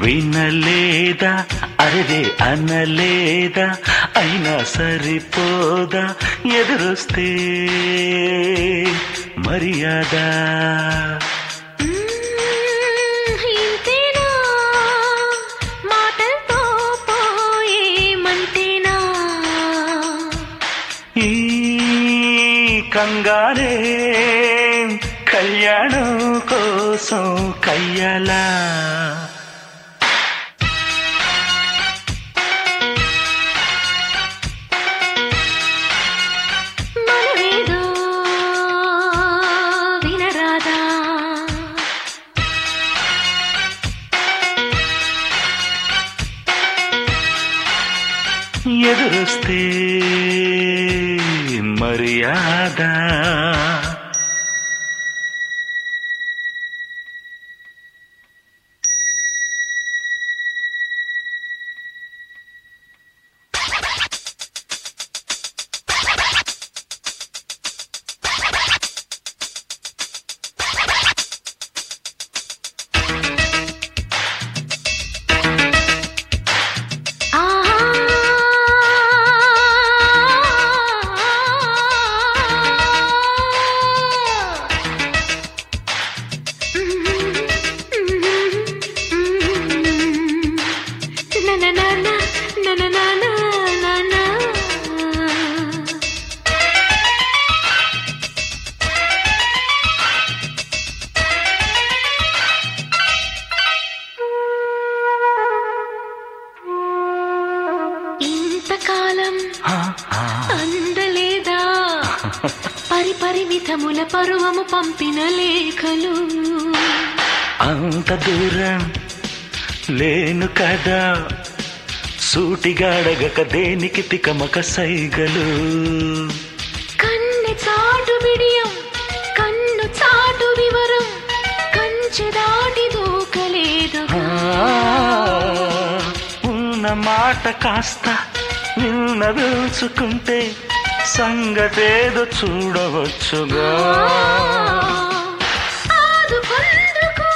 వినలేదా అరే అనలేదా అయినా సరిపోదా ఎదురొస్తే మర్యాద మ్మ్, ఇంతేనా మాటలతో పోయేమంటేనా ఈ కంగారే కళ్యాణం కోసం కయ్యాలా మనమేదో వినరాదా ఎదురొస్తే మర్యాద ఇంతకాలం ఆ, ఆ. అందలేదా పరిపరిమితముల పరువము పంపిన లేఖలు అంత దూరం లేను కదా సూటిగా అడగక దేనికి తికమక సైగలు కన్నె చాటు బిడియం కన్ను చాటు వివరం కంచె దాటి దూకలేదు ఆ, ఉన్న మాట కాస్త నిన్న తెలుసుకుంటే సంగతేదో చూడవచ్చుగా ఆదుకొందుకు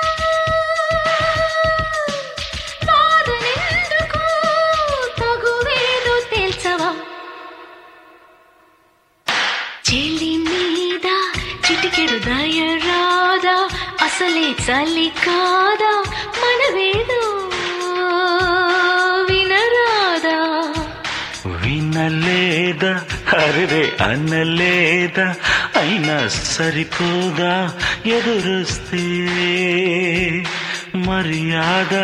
బాధనెందుకు తగువేదో తేల్చవా చెల్లి మీద చిటికెడు దయ రాదా అసలే చలి కాదా మనవేదో వినరాదా వినలేదా అరే అనలేదా అయినా సరిపోదా ఎదురొస్తే మర్యాద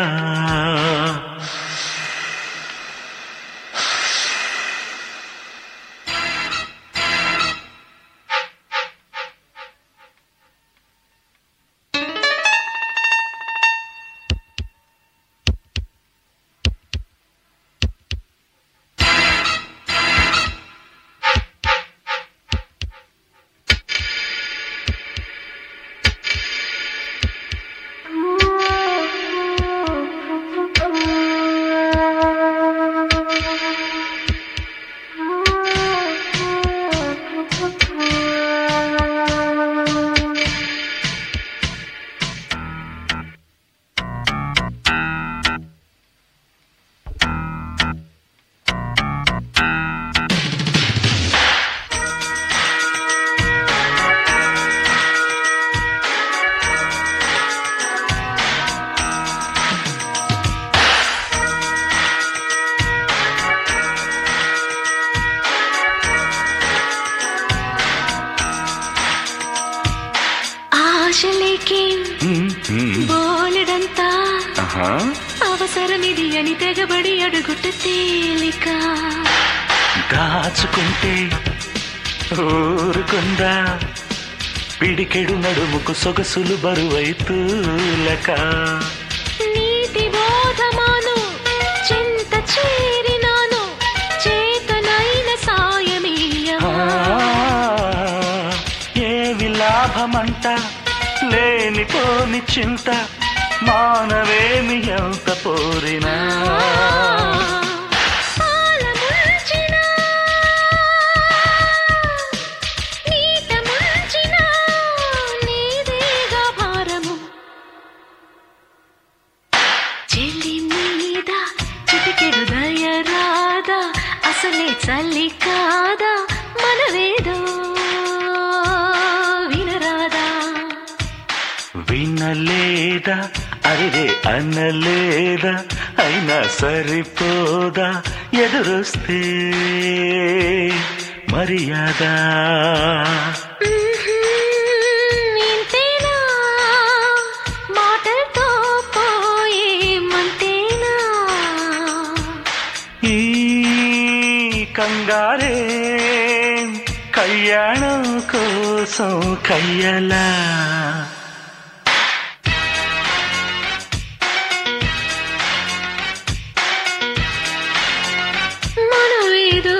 ఆశలేకే ఉమ్, ఉమ్. బోలెడంతా ఆహా. అవసరమిది అని తెగబడి అడుగుట తేలిక దాచుకుంటే ఊరుకుందా పిడికెడు నడుముకు సొగసులు బరువైతూలక నీతి బోధమాను చింత చేరినాను చేతనైన సాయమీయవా ఏమి లాభమంట లేనిపోని చింత మానవేమి ఎంత పోరినా పాలముంచిన, నీట ముంచిన, నీదేగా భారము. చెలి అసలే చల్లి కాదా మనవేదో వినరాదా వినలేదా అరే అనలేదా అయినా సరిపోదా ఎదురొస్తే మర్యాద ఇంతేనా మాటలతో పోయే మంతేనా ఈ కంగారే కళ్యాణం కోసం కయ్యలా మనవేదో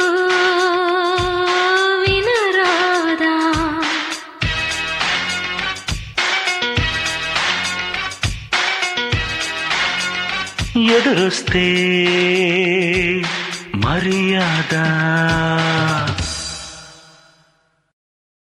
వినరాదా ఎదురొస్తే మర్యాద